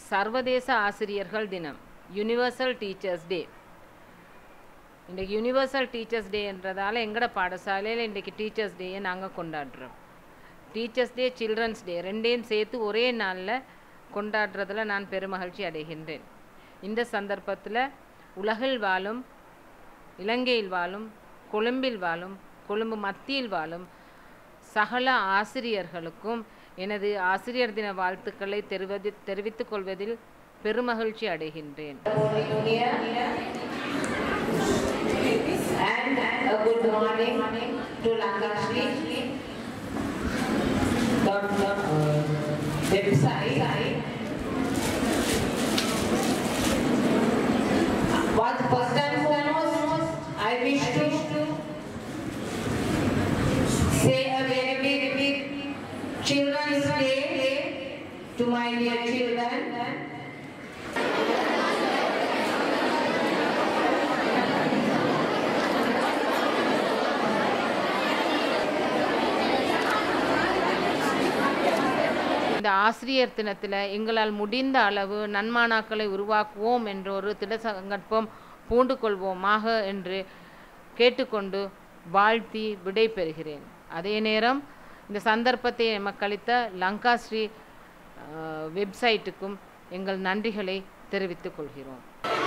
சர்வதேச ஆசிரியர்கள் தினம் யுனிவர்சல் டீச்சர்ஸ் டே இன்றைக்கு யுனிவர்சல் டீச்சர்ஸ் டேன்றதால எங்களோட பாடசாலையில் இன்றைக்கு டீச்சர்ஸ் டேயை நாங்கள் கொண்டாடுறோம் டீச்சர்ஸ் டே சில்ட்ரன்ஸ் டே ரெண்டையும் சேர்த்து ஒரே நாளில் கொண்டாடுறதுல நான் பெருமகிழ்ச்சி அடைகின்றேன் இந்த சந்தர்ப்பத்தில் உலகில் வாழும் இலங்கையில் வாழும் கொழும்பில் வாழும் கொழும்பு மத்தியில் வாழும் சகல ஆசிரியர்களுக்கும் எனது ஆசிரியர் தின வாழ்த்துக்களை தெரிவது தெரிவித்துக் கொள்வதில் பெருமகிழ்ச்சி அடைகின்றேன் and a good morning to Lankashri. Dot, dot, uh, website. What first and foremost, I wish to say a very big, big Children's Day to my dear children. இந்த ஆசிரியர் தினத்தில் எங்களால் முடிந்த அளவு நன்மானாக்களை உருவாக்குவோம் என்ற ஒரு திட சங்கற்பம் பூண்டு கொள்வோமாக என்று கேட்டுக்கொண்டு வாழ்த்தி விடை பெறுகிறேன் அதே நேரம் இந்த சந்தர்ப்பத்தை எமக்களித்த லங்காஸ்ரீ அஹ், வெப்சைட்டுக்கும் எங்கள் நன்றிகளை தெரிவித்துக் கொள்கிறோம்